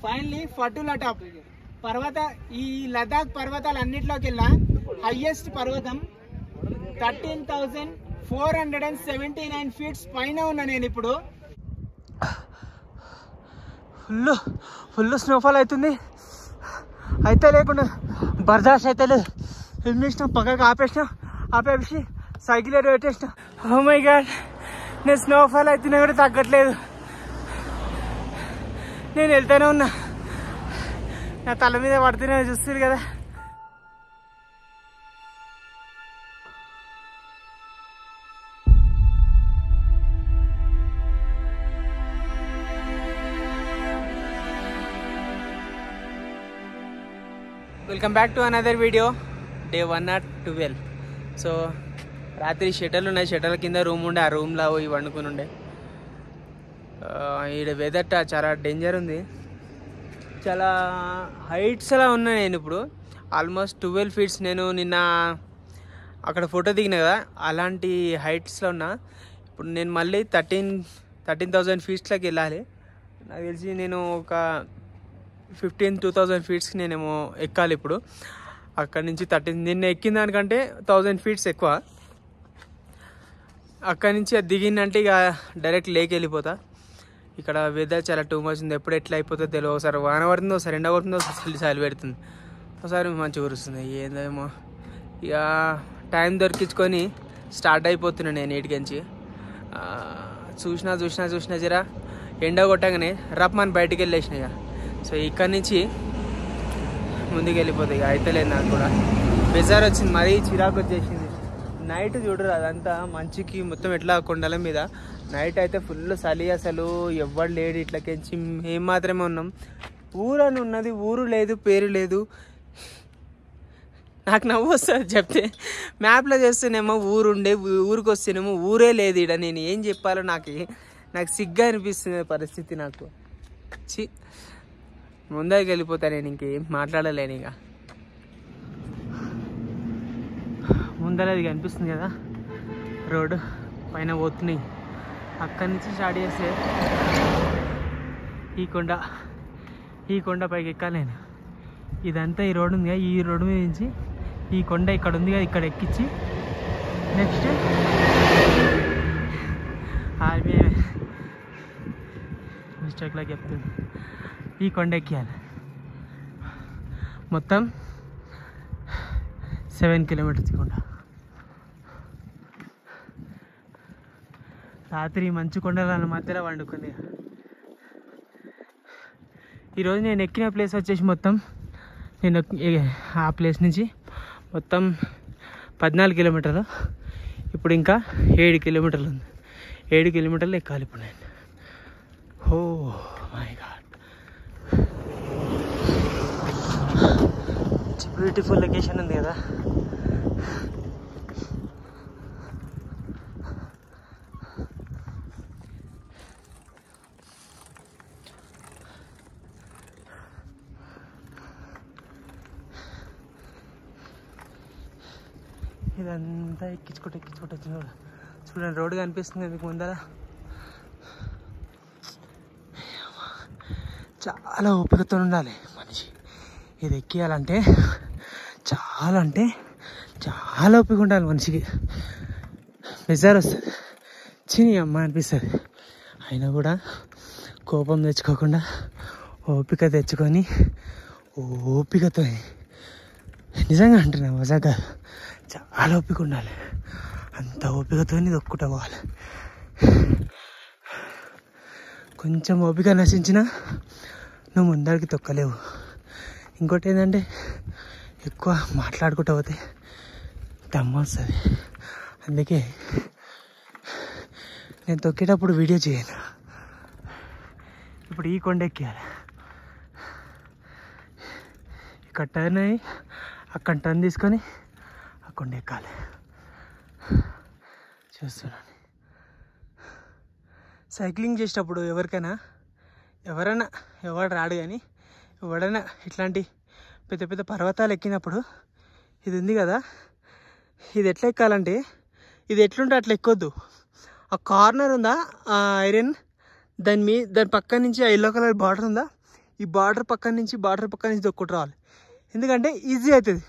Finally Fotula top పర్వత ఈ లదాఖ్ పర్వతాలన్నిటిలోకెల్లా హైయెస్ట్ పర్వతం thirteen thousand four hundred and seventy nine feets పైన ఉన్నా నేను ఇప్పుడు ఫుల్ ఫుల్ స్నోఫాల్ అవుతుంది అయితే లేకుండా బర్దాష్ అయితే లేదు ఏం చేసినా పక్కకి ఆపేసిన ఆపేసి సైకిల్ ఏదో పెట్టేసిన ఓ మై గాడ్ నేను స్నోఫాల్ అవుతున్నా కూడా తగ్గట్లేదు నేను వెళ్తానే ఉన్నా నా తల మీద పడుతూనే చూస్తారు కదా welcome back to another video day one not twelve so రాత్రి షటర్లు ఉన్నాయి షటర్ల కింద రూమ్ ఉండే ఆ రూమ్లో పోయి వండుకుని ఉండే ఆ, ఈడ వెదర్ చాలా డేంజర్ ఉంది చాలా హైట్స్ అలా ఉన్నా నేను ఇప్పుడు ఆల్మోస్ట్ ట్వెల్వ్ ఫీట్స్ నేను నిన్న అక్కడ ఫోటో దిగిన కదా అలాంటి హైట్స్లో ఉన్నా ఇప్పుడు నేను మళ్ళీ థర్టీన్ థర్టీన్ థౌజండ్ ఫీట్స్లోకి వెళ్ళాలి నాకు తెలిసి నేను ఒక ఫిఫ్టీన్ టూ థౌజండ్ ఫీట్స్కి నేనేమో ఎక్కాలి ఇప్పుడు అక్కడ నుంచి థర్టీన్ నిన్న ఎక్కిన దానికంటే థౌజండ్ ఫీట్స్ ఎక్కువ అక్కడి నుంచి అది దిగిందంటే ఇక డైరెక్ట్ లేక్ వెళ్ళిపోతా ఇక్కడ వెదర్ చాలా టూ మచ్ ఉంది ఎప్పుడు ఎట్లా అయిపోతుందో తెలియదు ఒకసారి వాన పడుతుంది ఒకసారి ఎండ పడుతుంది ఒకసారి చలి చలి పెడుతుంది ఒకసారి మంచి కురుస్తుంది ఏందేమో ఇక టైం దొరికించుకొని స్టార్ట్ అయిపోతున్నా నేను ఇంటికించి చూసినా చూసినా చూసినా జరా ఎండ కొట్టగానే రప్మని బయటికి వెళ్ళేసిన ఇక సో ఇక్కడ నుంచి ముందుకు వెళ్ళిపోతాయి ఇక అయితలేదు నాకు కూడా బెజార్ వచ్చింది మరీ చిరాకు వచ్చేసింది నైట్ చూడరు అదంతా మంచుకి మొత్తం ఎట్లా కొండల మీద నైట్ అయితే ఫుల్ చలి అసలు ఎవ్వడు లేడు ఇట్లకెంచి మేము మాత్రమే ఉన్నాం ఊరని ఉన్నది ఊరు లేదు పేరు లేదు నాకు నవ్వు వస్తుంది చెప్తే మ్యాప్లో చేస్తేనేమో ఊరు ఉండే ఊ- ఊరికి వస్తేనేమో ఊరే లేదు ఇడ నేను ఏం చెప్పాలో నాకు నాకు సిగ్గా అనిపిస్తుంది పరిస్థితి నాకు చి ముందరికి వెళ్ళిపోతా నేను ఇంకేం మాట్లాడలేను ఇక ముందర అది కనిపిస్తుంది కదా రోడ్డు పైన పోతున్నాయి అక్కడి నుంచి స్టార్ట్ చేస్తే ఈ కొండ ఈ కొండ పైకి ఎక్కాలి నేను ఇదంతా ఈ రోడ్డు ఉంది కదా ఈ రోడ్డు మీద నుంచి ఈ కొండ ఇక్కడ ఉంది కదా ఇక్కడ ఎక్కించి నెక్స్ట్ ఆర్మీ మిస్టేక్లా చెప్తుంది ఈ కొండ ఎక్కియాలి మొత్తం సెవెన్ కిలోమీటర్స్ కొండ రాత్రి మంచు కొండల మధ్యలో వండుకుంది ఈరోజు నేను ఎక్కిన ప్లేస్ వచ్చేసి మొత్తం నేను ఎక్- ఏ- ఆ ప్లేస్ నుంచి మొత్తం పద్నాలుగు కిలోమీటర్లు ఇప్పుడు ఇంకా ఏడు కిలోమీటర్లు ఉంది ఏడు కిలోమీటర్లు ఎక్కాలి ఇప్పుడు నేను oh my god beautiful location ఉంది కదా ఇదంతా ఎక్కించుకుంటూ ఎక్కించుకుంటూ వచ్చింది కూడా చూడండి రోడ్డు కనిపిస్తుంది మీకు ముందర చాలా ఓపికతో ఉండాలి మనిషి ఇది ఎక్కియాలంటే చాలా అంటే చాలా ఓపిక ఉండాలి మనిషికి బెజార్ వస్తుంది చిని అమ్మ అనిపిస్తుంది అయినా కూడా కోపం తెచ్చుకోకుండా ఓపిక తెచ్చుకొని ఓపికతో నిజంగా అంటున్నా మజాగా చాలా ఓపిక ఉండాలి అంత ఓపికతో దొక్కుంటా పోవాలి కొంచెం ఓపిక నశించినా నువ్వు ముందరికి తొక్కలేవు ఇంకోటి ఏంటంటే ఎక్కువ మాట్లాడుకుంటూ పోతే దమ్మ వస్తుంది అందుకే నేను తొక్కేటప్పుడు వీడియో చేయను ఇప్పుడు ఈ కొండ ఎక్కియాలి ఇక్కడ టర్న్ అయ్యి అక్కడ టర్న్ తీసుకొని ఆ కొండ ఎక్కాలి చూస్తున్నాను సైక్లింగ్ చేసేటప్పుడు ఎవరికైనా ఎవరైనా ఎవరు రాడు కానీ ఎవడైనా ఇట్లాంటి పెద్ద పెద్ద పర్వతాలు ఎక్కినప్పుడు ఇది ఉంది కదా ఇది ఎట్లా ఎక్కాలంటే ఇది ఎట్లుంటే అట్లా ఎక్కొద్దు ఆ కార్నర్ ఉందా ఆ ఐరన్ దాని మీ దాని పక్క నుంచి ఆ ఎల్లో కలర్ బార్డర్ ఉందా ఈ బార్డర్ పక్క నుంచి బార్డర్ పక్క నుంచి దొక్కుంటూ రావాలి ఎందుకంటే ఈజీ అవుతుంది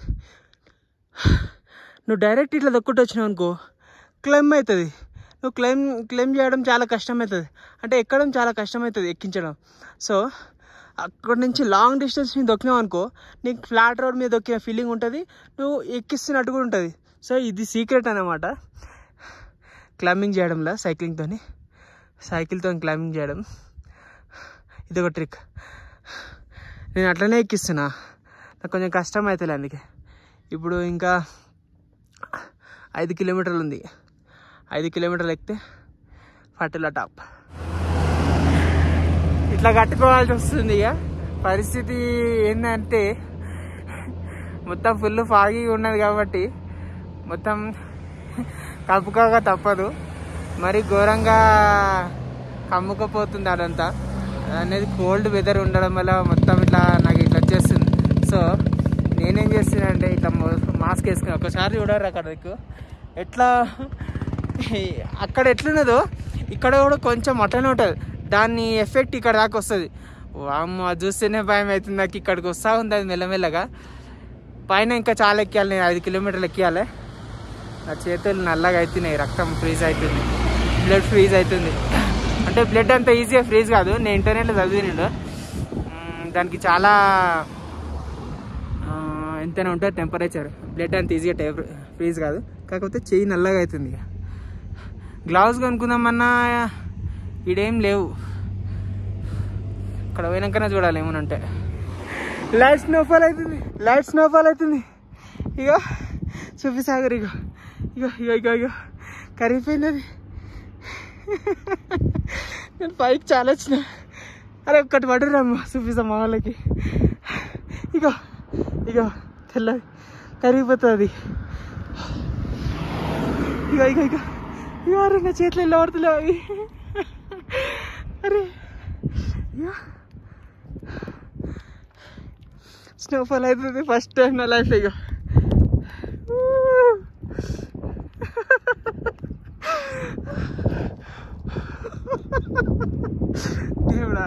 నువ్వు డైరెక్ట్ ఇట్లా దొక్కుంటూ వచ్చినావు అనుకో క్లెయిమ్ అవుతుంది నువ్వు క్లెయిమ్ క్లెయిమ్ చేయడం చాలా కష్టం అవుతుంది అంటే ఎక్కడం చాలా కష్టం అవుతుంది ఎక్కించడం సో అక్కడ నుంచి లాంగ్ డిస్టెన్స్ మీద దొక్కినావు అనుకో నీకు ఫ్లాట్ రోడ్ మీద దొక్కిన ఫీలింగ్ ఉంటుంది నువ్వు ఎక్కిస్తున్నట్టు కూడా ఉంటుంది సో ఇది సీక్రెట్ అన్నమాట క్లైంబింగ్ చేయడంలో సైక్లింగ్తో సైకిల్తో క్లైంబింగ్ చేయడం ఇది ఒక ట్రిక్ నేను అట్లనే ఎక్కిస్తున్నా నాకు కొంచెం కష్టం అవుతుంది అందుకే ఇప్పుడు ఇంకా ఐదు కిలోమీటర్లు ఉంది ఐదు కిలోమీటర్లు ఎక్కితే ఫటిలా టాప్ ఇట్లా కట్టుకోవాల్సి వస్తుంది ఇక పరిస్థితి ఏంటంటే మొత్తం ఫుల్ ఫాగీగా ఉన్నది కాబట్టి మొత్తం కప్పుకోక తప్పదు మరి ఘోరంగా కమ్ముకపోతుంది అదంతా అనేది కోల్డ్ వెదర్ ఉండడం వల్ల మొత్తం ఇట్లా నాకు ఇట్లా వచ్చేస్తుంది సో నేనేం చేస్తున్నా అంటే ఇట్లా మాస్క్ వేసుకుని ఒకసారి చూడరు అక్కడ మీకు ఎట్లా అక్కడ ఎట్లున్నదో ఇక్కడ కూడా కొంచెం అట్లనే ఉంటుంది దాని ఎఫెక్ట్ ఇక్కడ దాకా వస్తుంది వామ్మ అది చూస్తేనే భయం అవుతుంది నాకు ఇక్కడికి వస్తూ ఉంది అది మెల్లమెల్లగా పైన ఇంకా చాలా ఎక్కాలి నేను ఐదు కిలోమీటర్లు ఎక్కియాలి నా చేతులు నల్లగా అవుతున్నాయి రక్తం ఫ్రీజ్ అవుతుంది బ్లడ్ ఫ్రీజ్ అవుతుంది అంటే బ్లడ్ అంత ఈజీగా ఫ్రీజ్ కాదు నేను ఇంటర్నెట్లో చదివినాడు మ్మ్, దానికి చాలా ఆ, ఎంతైనా ఉంటుంది టెంపరేచర్ బ్లడ్ అంత ఈజీగా టైప్ ఫ్రీజ్ కాదు కాకపోతే చెయ్యి నల్లగా అవుతుంది ఇక గ్లౌజ్ కొనుక్కుందామన్నా ఈడేం లేవు ఇక్కడ పోయినాకనే చూడాలి ఏమనంటే లైట్ స్నోఫాల్ అవుతుంది లైట్ స్నోఫాల్ అవుతుంది ఇగో చూపిసాగర్ ఇగో ఇగో ఇగో ఇగో ఇగో కరిగిపోయింది అది నేను పైకి చాలా వచ్చిన అరే ఒక్కటి పడురమ్మ చూపిస్తా మా వాళ్ళకి ఇగో ఇగో తెల్లది కరిగిపోతుంది ఇగో ఇగో ఇగో ఇగో అరే నా చేతిలో ఇలా పడుతున్నావు అవి అరే ఇగో స్నోఫాల్ అవుతుంది ఫస్ట్ టైం నా లైఫ్ ఇక దేవుడా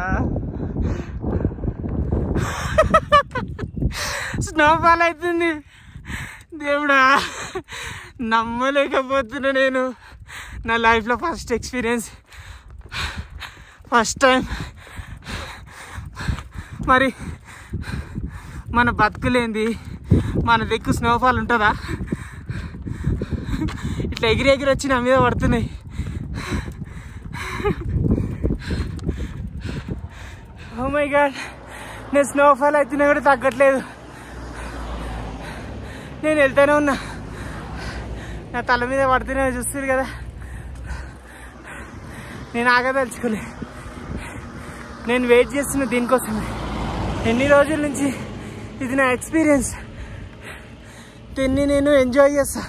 స్నోఫాల్ అవుతుంది దేవుడా నమ్మలేకపోతున్నా నేను నా లైఫ్లో ఫస్ట్ ఎక్స్పీరియన్స్ ఫస్ట్ టైం మరి మన బతుకులేంది మన దిక్కు స్నోఫాల్ ఉంటుందా ఇట్లా ఎగిరి ఎగిరి వచ్చి నా మీద పడుతున్నాయి ఓ మై గాడ్ నేను స్నోఫాల్ అవుతున్నా కూడా తగ్గట్లేదు నేను వెళ్తూనే ఉన్నా నా తల మీద పడుతూనే చూస్తుంది కదా నేను ఆగదలుచుకోలే నేను వెయిట్ చేస్తున్నా దీనికోసమే ఎన్ని రోజుల నుంచి ఇది నా ఎక్స్పీరియన్స్ దీన్ని నేను ఎంజాయ్ చేస్తా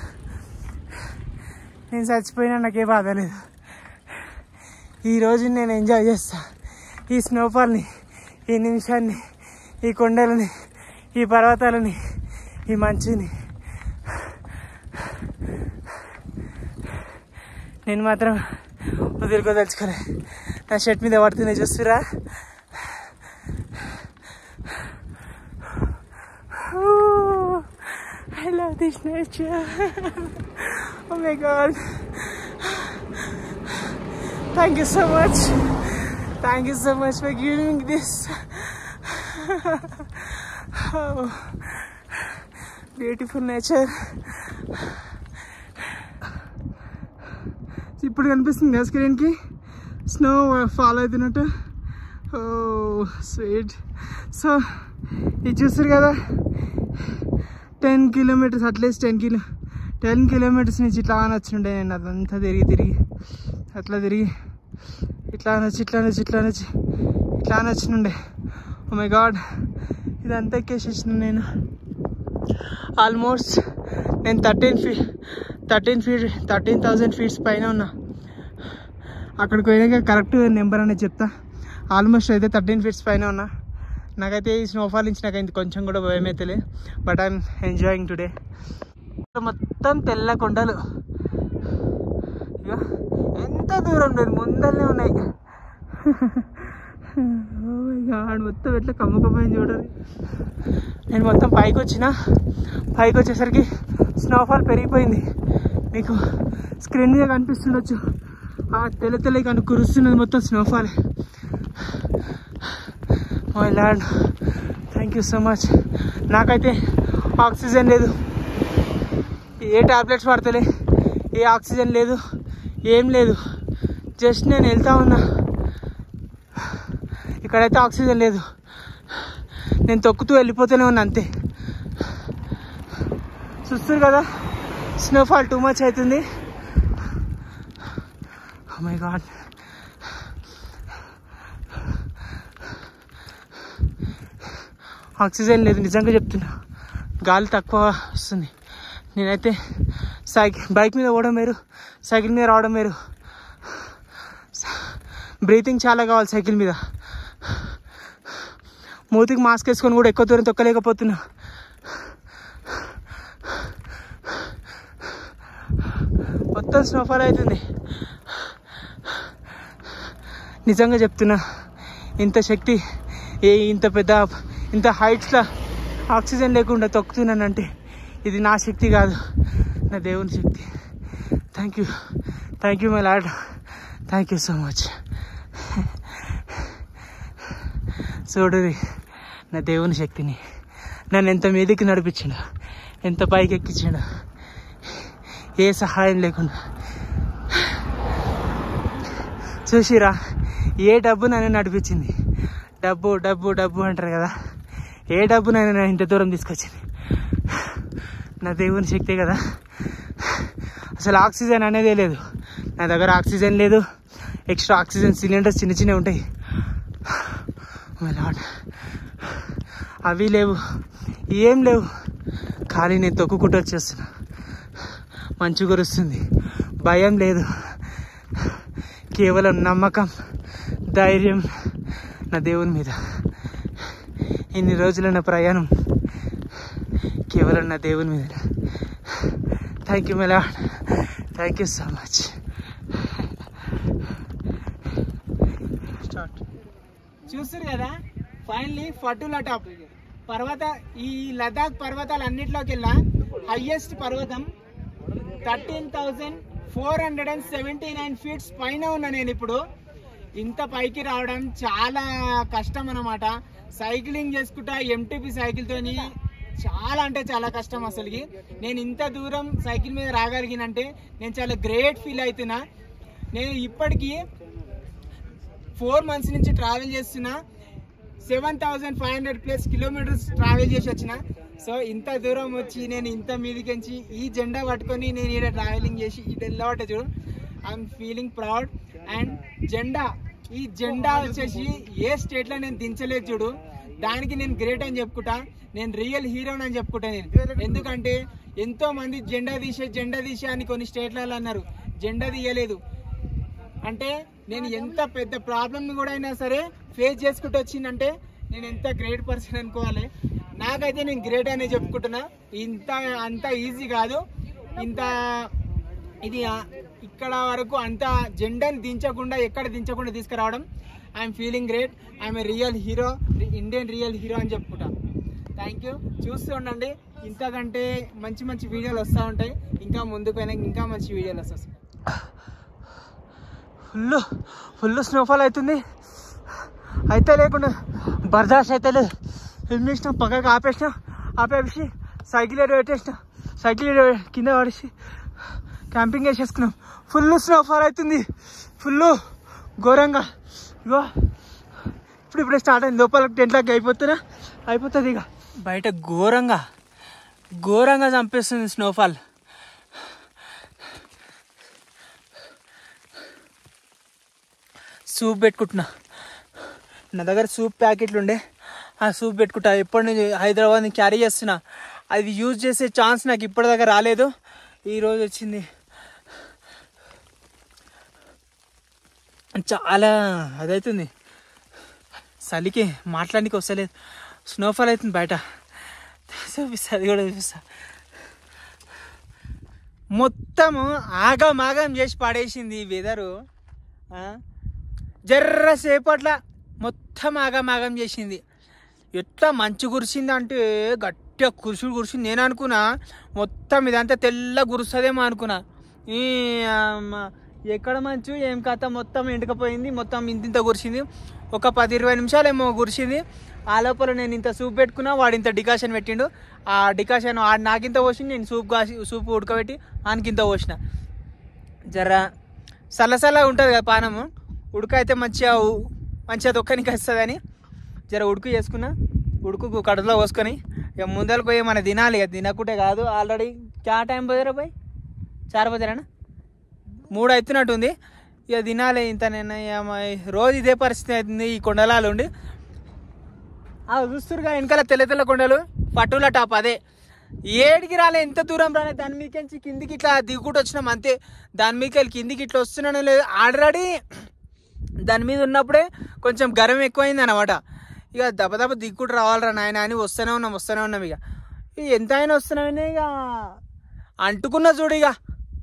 నేను చచ్చిపోయినా నాకే బాధ లేదు ఈ రోజు నేను ఎంజాయ్ చేస్తా ఈ స్నోఫాల్ని ఈ నిమిషాన్ని ఈ కొండలని ఈ పర్వతాలని ఈ మంచుని నేను మాత్రం వదులుకోదలుచుకోలే నా షర్ట్ మీద పడుతుంది చూస్తురా Ooh, I love this nature. oh my god. Thank you so much. Thank you so much for giving me this. oh, beautiful nature. ఇప్పుడు కనిపిస్తుంది కదా స్క్రీన్కి స్నో ఫాల్ అవుతున్నట్టు ఓ స్వీట్ సో ఇది చూస్తారు కదా ten kilometres at least ten kilo ten kilometres నుంచి ఇట్లా అని వచ్చిండే నేను అదంతా తిరిగి తిరిగి అట్లా తిరిగి ఇట్లా అనొచ్చి ఇట్లా అనొచ్చి ఇట్లా అనొచ్చి ఇట్లా అని వచ్చినుండే ఓ మై గాడ్ ఇదంతా ఎక్కేసేసిన నేను ఆల్మోస్ట్ నేను thirteen fee thirteen feet thirteen thousand feets పైన ఉన్నా అక్కడికి పోయినాక కరెక్ట్ నెంబర్ అనేది చెప్తా ఆల్మోస్ట్ అయితే థర్టీన్ ఫీట్స్ పైన ఉన్నా నాకైతే ఈ స్నోఫాల్ నుంచి నాకైతే కొంచెం కూడా భయం అయితే లేదు బట్ ఐఎమ్ ఎంజాయింగ్ టుడే మొత్తం తెల్ల కొండలు ఇగో ఎంత దూరం లేదు ముందరనే ఉన్నాయి గాడ్ మొత్తం ఎట్లా కమ్ముకపోయింది చూడరు నేను మొత్తం పైకి వచ్చిన పైకి వచ్చేసరికి స్నోఫాల్ పెరిగిపోయింది మీకు స్క్రీన్ మీద కనిపిస్తుండొచ్చు ఆ తెల్ల తెల్ల కను కురుస్తున్నది మొత్తం snowfall my land thank you so much నాకైతే ఆక్సిజన్ లేదు ఏ టాబ్లెట్స్ పడతలే ఏ ఆక్సిజన్ లేదు ఏం లేదు జస్ట్ నేను వెళ్తా ఉన్నా ఇక్కడైతే ఆక్సిజన్ లేదు నేను తొక్కుతూ వెళ్ళిపోతూనే ఉన్నా అంతే చూస్తారు కదా స్నోఫాల్ టూ మచ్ అవుతుంది మై గాడ్ ఆక్సిజన్ లేదు నిజంగా చెప్తున్నా గాలి తక్కువ వస్తుంది నేనైతే సైకిల్ బైక్ మీద పోవడం వేరు సైకిల్ మీద రావడం వేరు బ్రీతింగ్ చాలా కావాలి సైకిల్ మీద మూతికి మాస్క్ వేసుకొని కూడా ఎక్కువ దూరం తొక్కలేకపోతున్నా మొత్తం స్నోఫాల్ అవుతుంది నిజంగా చెప్తున్నా ఇంత శక్తి ఏ ఇంత పెద్ద ఇంత హైట్స్లో ఆక్సిజన్ లేకుండా తొక్కుతున్నానంటే ఇది నా శక్తి కాదు నా దేవుని శక్తి thank you thank you my Lord thank you so much చూడరి నా దేవుని శక్తిని నన్ను ఎంత మీదికి నడిపించాడు ఎంత పైకి ఎక్కించాడు ఏ సహాయం లేకుండా చూసిరా ఏ డబ్బు నన్ను నడిపించింది డబ్బు డబ్బు డబ్బు అంటారు కదా ఏ డబ్బు నన్ను ఇంత దూరం తీసుకొచ్చింది నా దేవుని శక్తే కదా అసలు ఆక్సిజన్ అనేదే లేదు నా దగ్గర ఆక్సిజన్ లేదు ఎక్స్ట్రా ఆక్సిజన్ సిలిండర్స్ చిన్న చిన్నవి ఉంటాయి మై లాడ్ అవి లేవు ఏం లేవు ఖాళీ నేను తొక్కుకుంటూ వచ్చేస్తున్నా మంచు కురుస్తుంది భయం లేదు కేవలం నమ్మకం ధైర్యం నా దేవుని మీద ఇన్ని రోజుల నా ప్రయాణం కేవలం నా దేవుని మీద థ్యాంక్ యూ మెలా థ్యాంక్ యూ సో మచ్ చూస్తారు కదా ఫైనలీ ఫటులా టాప్ పర్వత ఈ లదాఖ్ పర్వతాలు అన్నిట్లోకెల్లా హైయెస్ట్ పర్వతం thirteen thousand four hundred and seventy nine feets పైన ఉన్నా నేను ఇప్పుడు ఇంత పైకి రావడం చాలా కష్టం అన్నమాట సైక్లింగ్ చేసుకుంటా ఎంటీపీ సైకిల్ తోని చాలా అంటే చాలా కష్టం అసలుకి నేను ఇంత దూరం సైకిల్ మీద రాగలిగినంటే నేను చాలా గ్రేట్ ఫీల్ అవుతున్నా నేను ఇప్పటికీ ఫోర్ మంత్స్ నుంచి ట్రావెల్ చేస్తున్నా seven thousand five hundred plus kilometres travel చేసి వచ్చిన సో ఇంత దూరం వచ్చి నేను ఇంత మీదికించి ఈ జెండా పట్టుకొని నేను ఇక్కడ ట్రావెలింగ్ చేసి ఇటు వెళ్ళబట్టే చూడు ఐఎమ్ ఫీలింగ్ ప్రౌడ్ అండ్ జెండా ఈ జెండా వచ్చేసి ఏ స్టేట్లో నేను దించలేదు చూడు దానికి నేను గ్రేట్ అని చెప్పుకుంటా నేను రియల్ హీరోని అని చెప్పుకుంటా నేను ఎందుకంటే ఎంతో మంది జెండా తీసే జెండా తీసే అని కొన్ని స్టేట్లలో అన్నారు జెండా తీయలేదు అంటే నేను ఎంత పెద్ద ప్రాబ్లమ్ కూడా అయినా సరే ఫేస్ చేసుకుంటూ వచ్చిందంటే నేను ఎంత గ్రేట్ పర్సన్ అనుకోవాలి నాకైతే నేను గ్రేట్ అనే చెప్పుకుంటున్నా ఇంత అంత ఈజీ కాదు ఇంత ఇది ఆ- ఇక్కడ వరకు అంత జెండాని దించకుండా ఎక్కడ దించకుండా తీసుకురావడం I'm feeling great I'm a real hero Indian real hero అని చెప్పుకుంటా థ్యాంక్ యూ చూస్తూ ఉండండి ఇంతకంటే మంచి మంచి వీడియోలు వస్తూ ఉంటాయి ఇంకా ముందుకు పోయినా ఇంకా మంచి వీడియోలు వస్తాయి ఫుల్ ఫుల్ స్నోఫాల్ అవుతుంది అయితే లేకుండా బర్దాష్ అయితే లేదు ఏం చేసిన పక్కకి ఆపేసిన ఆపేసి సైకిల్ ఏదో పెట్టేసిన సైకిల్ ఏదో కింద పడేసి క్యాంపింగ్ వేసేసుకున్నాం ఫుల్ స్నోఫాల్ అవుతుంది ఫుల్ ఘోరంగా ఇగో ఇప్పుడు ఇప్పుడే స్టార్ట్ అయింది లోపల టెంట్లోకి అయిపోతున్నా అయిపోతుంది ఇక బయట ఘోరంగా ఘోరంగా చంపేస్తుంది స్నోఫాల్ సూప్ పెట్టుకుంటున్నా నా దగ్గర సూప్ ప్యాకెట్లు ఉండే ఆ సూప్ పెట్టుకుంటా ఎప్పటి నుంచి హైదరాబాద్ నుంచి క్యారీ చేస్తున్నా అది యూజ్ చేసే ఛాన్స్ నాకు ఇప్పటిదాకా రాలేదు ఈరోజు వచ్చింది చాలా అదవుతుంది చలికి మాట్లాడడానికి వస్తలేదు స్నోఫాల్ అవుతుంది బయట చూపిస్తా అది కూడా చూపిస్తా మొత్తము ఆగం ఆగం చేసి పడేసింది ఈ వెదరు జర్ర సేపట్ల మొత్తం ఆగమాగం చేసింది ఎట్లా మంచు కురిసింది అంటే గట్టిగా కురుసుడు కురిసింది నేను అనుకున్నా మొత్తం ఇదంతా తెల్ల కురుస్తుందేమో అనుకున్నా ఈ అమ్మ, ఎక్కడ మంచు ఏం కథ మొత్తం ఎండకపోయింది మొత్తం ఇంత ఇంత కురిసింది ఒక పది ఇరవై నిమిషాలు ఏమో కురిసింది ఆ లోపల నేను ఇంత సూప్ పెట్టుకున్నా వాడు ఇంత డికాషన్ పెట్టిండు ఆ డికాషన్ ఆడు నాకింత పోసింది నేను సూప్ కాసి సూప్ ఉడకబెట్టి ఆనకింత పోసిన జర సల్లసల్ల ఉంటుంది కదా పానము ఉడక అయితే మంచిగా ఉ- మంచిగా దొక్కనికి వస్తుందని జర ఉడుకు చేసుకున్నా ఉడుకు కడుపులో పోసుకొని ఇక ముందరకు పోయి మన తినాలి ఇక తినకుంటే కాదు ఆల్రెడీ క్యా టైం పోయారా పోయి చార్ బజారేనా మూడు అవుతున్నట్టుంది ఇక తినాలి ఇంత నేను ఇక మ- రోజు ఇదే పరిస్థితి అవుతుంది ఈ కొండలాలు ఉండి ఆ చూస్తురుగా వెనకాల తెల్ల తెల్ల కొండలు పట్టుల టాప్ అదే ఏడికి రాలే ఎంత దూరం రాలే దాని మీకెంచి కిందికి ఇట్లా దిగుకుంటూ వచ్చినాం అంతే దాని మీకెళ్ళి వెళ్ళి కిందికి ఇట్లా వస్తున్నాను లేదు ఆల్రెడీ దాని మీద ఉన్నప్పుడే కొంచెం గరం ఎక్కువైంది అనమాట ఇక దెబ్బ దెబ్బ దిక్కుంటూ రావాలరా నాయన అని వస్తూనే ఉన్నాం వస్తూనే ఉన్నాం ఇక ఇక ఎంత అయినా వస్తున్నామని ఇక అంటుకున్న చూడు ఇక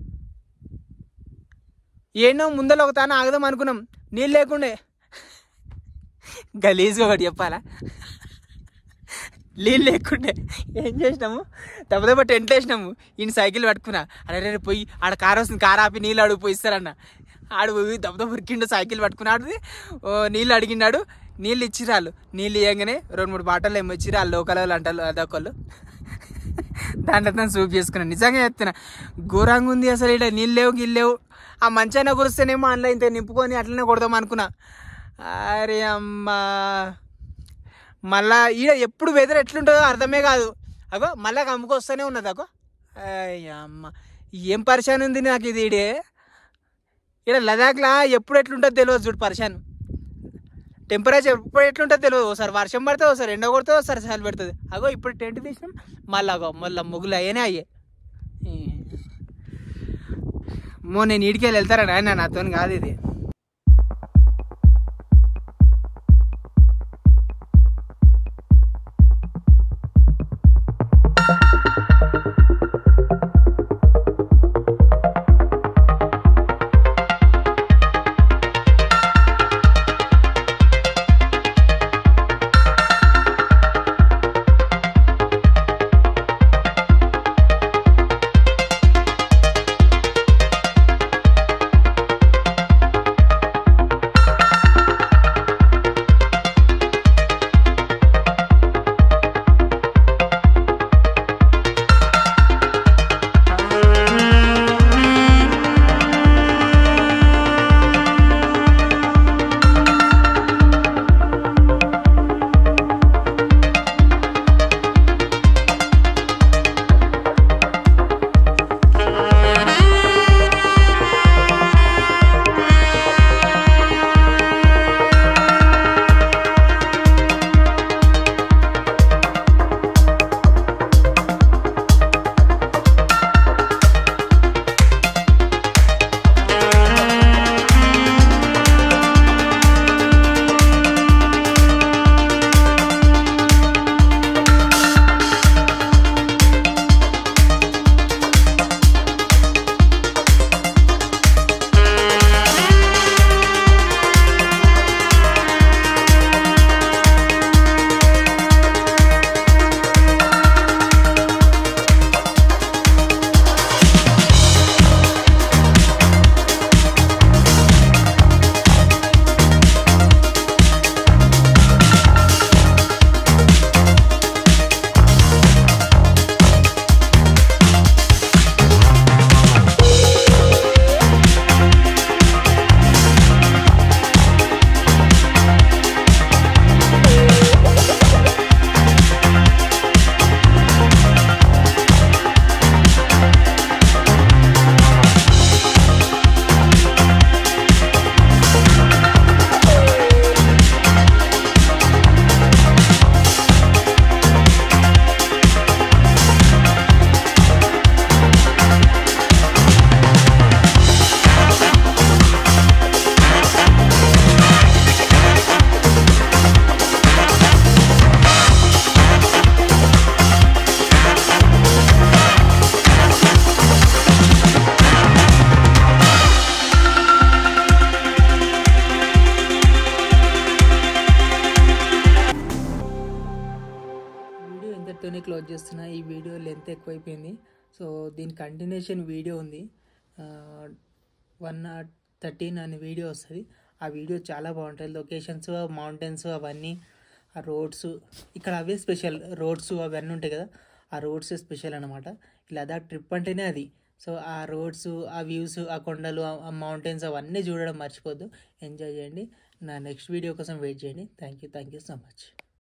ఏనో ముందర ఒక తాను ఆగదాం అనుకున్నాం నీళ్ళు లేకుండే గలీజ్గా ఒకటి చెప్పాలా నీళ్ళు లేకుండే ఏం చేసినాము దెబ్బ దెబ్బ టెంట్ వేసినాము ఈయన సైకిల్ పట్టుకున్నా అరే రే పోయి ఆడ కార్ వస్తుంది కార్ ఆపి నీళ్ళు అడుగు పోయి ఇస్తారన్న ఆడు పోయి దెబ్బ దెబ్బ ఉరికిండు సైకిల్ పట్టుకున్నాడు ఓ నీళ్ళు అడిగినాడు నీళ్ళు ఇచ్చిరాళ్ళు నీళ్ళు ఇవ్వగానే రెండు మూడు బాటలు ఏమో ఇచ్చిరు వాళ్ళు లోకల్ వాళ్ళు అంటారు అదొకళ్ళు దాంట్లో తను సూప్ చేసుకున్నాను నిజంగా చెప్తున్నా ఘోరంగా ఉంది అసలు ఇక్కడ నీళ్ళు లేవు గిల్లు లేవు ఆ మంచాన కురిస్తేనేమో అందులో ఇంత నింపుకొని అట్లనే కొడదాం అనుకున్నా అరే అమ్మా మళ్ళా ఈడ ఎప్పుడు వెదర్ ఎట్లుంటుందో అర్థమే కాదు అగో మళ్ళా కమ్ముకొస్తూనే ఉన్నది అగో అయ్య అమ్మ ఏం పరిశాన్ ఉంది నాకు ఇది ఈడే ఇక్కడ లదాఖ్లా ఎప్పుడు ఎట్లుంటుందో తెలియదు చూడు పరిశాన్ టెంపరేచర్ ఎప్పుడు ఎట్లుంటుందో తెలియదు ఒకసారి వర్షం పడుతుంది ఒకసారి ఎండ కొడుతుంది ఒకసారి చలి పెడుతుంది అగో ఇప్పుడు టెంట్ తీసినాం మళ్ళీ అగో మళ్ళీ ముగ్గులు అయ్యానే అయ్యే మో నేను ఈడికెళ్ళి వెళ్తారా నాయన నాతో కాదు ఇది ఇంతటితోనే క్లోజ్ చేస్తున్నా ఈ వీడియో లెంత్ ఎక్కువైపోయింది సో దీని కంటిన్యూషన్ వీడియో ఉంది వన్ నాట్ థర్టీన్ అనే వీడియో వస్తుంది ఆ వీడియో చాలా బాగుంటుంది లొకేషన్స్ మౌంటైన్స్ అవన్నీ ఆ రోడ్స్ ఇక్కడ అవే స్పెషల్ రోడ్స్ అవన్నీ ఉంటాయి కదా ఆ రోడ్స్ స్పెషల్ అనమాట లదాఖ్ ట్రిప్ అంటేనే అది సో ఆ రోడ్స్ ఆ వ్యూస్ ఆ కొండలు ఆ మౌంటైన్స్ అవన్నీ చూడడం మర్చిపోద్దు ఎంజాయ్ చేయండి నా నెక్స్ట్ వీడియో కోసం వెయిట్ చేయండి thank you thank you so much